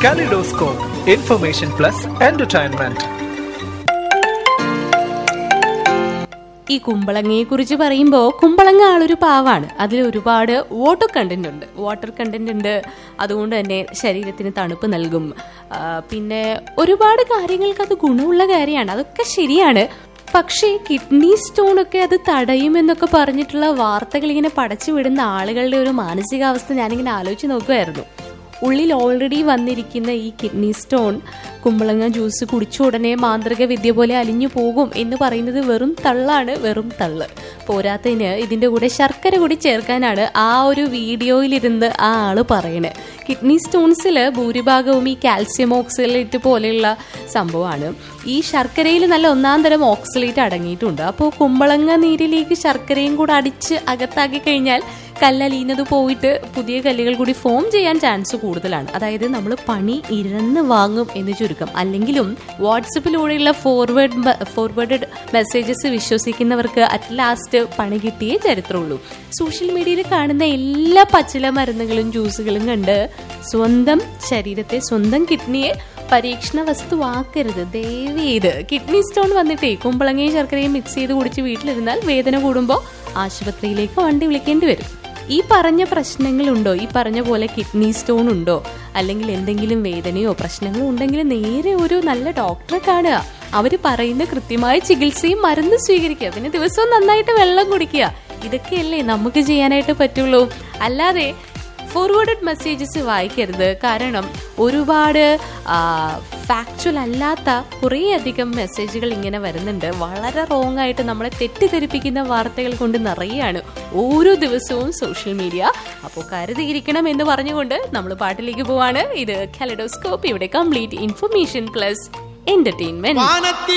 Kaleidoscope, information plus entertainment. ഈ കുമ്പളങ്ങയെ കുറിച്ച് പറയുമ്പോൾ കുമ്പളങ്ങ ആളൊരു പാവാണ് അതിൽ ഒരുപാട് വാട്ടർ കണ്ടന്റ് ഉണ്ട് വാട്ടർ കണ്ടന്റ് ഉണ്ട് അതുകൊണ്ട് തന്നെ ശരീരത്തിന് തണുപ്പ് നൽകും ആ, പിന്നെ ഒരുപാട് കാര്യങ്ങൾക്ക് അത് ഗുണമുള്ള കാര്യമാണ് അതൊക്കെ ശരിയാണ് പക്ഷേ കിഡ്നി സ്റ്റോൺ ഒക്കെ അത് തടയുമെന്നൊക്കെ പറഞ്ഞിട്ടുള്ള വാർത്തകൾ ഇങ്ങനെ പടച്ചു വിടുന്ന ആളുകളുടെ ഒരു മാനസികാവസ്ഥ ഞാനിങ്ങനെ ആലോചിച്ച് നോക്കുമായിരുന്നു ഉള്ളിൽ ഓൾറെഡി വന്നിരിക്കുന്ന ഈ കിഡ്നി സ്റ്റോൺ കുമ്പളങ്ങ ജ്യൂസ് കുടിച്ച ഉടനെ മാന്ത്രിക വിദ്യ പോലെ അലിഞ്ഞു പോകും എന്ന് പറയുന്നത് വെറും തള്ളാണ് വെറും തള്ള് പോരാത്തതിന് ഇതിന്റെ കൂടെ ശർക്കര കൂടി ചേർക്കാനാണ് ആ ഒരു വീഡിയോയിലിരുന്ന് ആ ആള് പറയണത് കിഡ്നി സ്റ്റോൺസിൽ ഭൂരിഭാഗവും ഈ കാൽസ്യം ഓക്സലേറ്റ് പോലെയുള്ള സംഭവമാണ് ഈ ശർക്കരയിൽ നല്ല ഒന്നാം തരം ഓക്സലേറ്റ് അടങ്ങിയിട്ടുണ്ട് അപ്പോൾ കുമ്പളങ്ങ നീരിലേക്ക് ശർക്കരയും കൂടെ അടിച്ച് അകത്താക്കി കഴിഞ്ഞാൽ കല്ലലിയുന്നത് പോയിട്ട് പുതിയ കല്ലുകൾ കൂടി ഫോം ചെയ്യാൻ ചാൻസ് കൂടുതലാണ് അതായത് നമ്മൾ പണി ഇരന്ന് വാങ്ങും എന്ന് ചുരുക്കം അല്ലെങ്കിലും വാട്സപ്പിലൂടെയുള്ള ഫോർവേഡ് ഫോർവേഡഡ് മെസ്സേജസ് വിശ്വസിക്കുന്നവർക്ക് അറ്റ് ലാസ്റ്റ് പണി കിട്ടിയേ ചരിത്രമുള്ളൂ സോഷ്യൽ മീഡിയയിൽ കാണുന്ന എല്ലാ പച്ചില മരുന്നുകളും ജ്യൂസുകളും കണ്ട് സ്വന്തം ശരീരത്തെ സ്വന്തം കിഡ്നിയെ പരീക്ഷണ വസ്തുവാക്കരുത് ദയവേത് കിഡ്നി സ്റ്റോൺ വന്നിട്ടേ കുമ്പളങ്ങയും ശർക്കരയും മിക്സ് ചെയ്ത് കുടിച്ച് വീട്ടിലിരുന്നാൽ വേദന കൂടുമ്പോൾ ആശുപത്രിയിലേക്ക് വണ്ടി വിളിക്കേണ്ടി വരും ഈ പറഞ്ഞ പ്രശ്നങ്ങളുണ്ടോ ഈ പറഞ്ഞ പോലെ കിഡ്നി സ്റ്റോൺ ഉണ്ടോ അല്ലെങ്കിൽ എന്തെങ്കിലും വേദനയോ പ്രശ്നങ്ങളോ ഉണ്ടെങ്കിൽ നേരെ ഒരു നല്ല ഡോക്ടറെ കാണുക അവര് പറയുന്ന കൃത്യമായ ചികിത്സയും മരുന്ന് സ്വീകരിക്കുക പിന്നെ ദിവസവും നന്നായിട്ട് വെള്ളം കുടിക്കുക ഇതൊക്കെയല്ലേ നമുക്ക് ചെയ്യാനായിട്ട് പറ്റുള്ളൂ അല്ലാതെ ഫോർവേഡഡ് മെസ്സേജസ് വായിക്കരുത് കാരണം ഒരുപാട് ഫാക്ച്വൽ അല്ലാത്ത കുറേയധികം മെസ്സേജുകൾ ഇങ്ങനെ വരുന്നുണ്ട് വളരെ റോങ് ആയിട്ട് നമ്മളെ തെറ്റിദ്ധരിപ്പിക്കുന്ന വാർത്തകൾ കൊണ്ട് നിറയാണ് ഓരോ ദിവസവും സോഷ്യൽ മീഡിയ അപ്പോൾ കരുതിയിരിക്കണം എന്ന് പറഞ്ഞുകൊണ്ട് നമ്മൾ പാട്ടിലേക്ക് പോവാണ് ഇത് കലഡോസ്കോപ്പ് ഇവിടെ കംപ്ലീറ്റ് ഇൻഫർമേഷൻ പ്ലസ് എന്റർടൈൻമെന്റ്